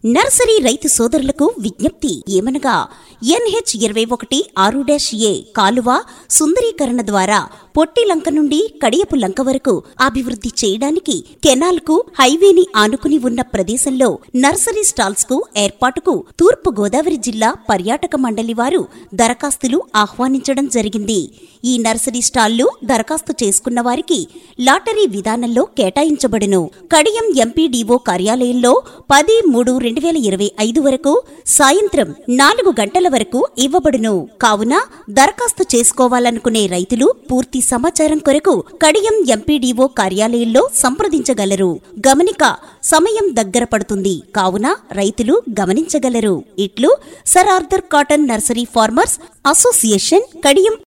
nursery రైతు సోదరులకు విజ్ఞప్తి ఏమనగా ఎన్హెచ్ ఇరవై ఒకటి ఆరు డాష్ ఏ కాలువ సుందరీకరణ ద్వారా పొట్టి లంక నుండి కడియపు లంక వరకు అభివృద్ధి చేయడానికి కెనాల్కు హైవేని ఆనుకుని ఉన్న ప్రదేశంలో నర్సరీ స్టాల్స్ కు ఏర్పాటుకు తూర్పు గోదావరి జిల్లా పర్యాటక మండలి వారు దరఖాస్తులు ఆహ్వానించడం జరిగింది ఈ నర్సరీ స్టాళ్లు దరఖాస్తు చేసుకున్న వారికి లాటరీ విధానంలో కేటాయించబడును కడియం ఎంపీడీఓ కార్యాలయంలో పది మూడు రెండు వేల ఇరవై ఐదు వరకు సాయంత్రం నాలుగు గంటల వరకు ఇవ్వబడును కావున దరఖాస్తు చేసుకోవాలనుకునే రైతులు పూర్తి సమాచారం కొరకు కడియం ఎంపీడీఓ కార్యాలయంలో సంప్రదించగలరు గమనిక సమయం దగ్గర పడుతుంది కావున రైతులు గమనించగలరు ఇట్లు sir Arthur Cotton nursery farmers association Kadiyam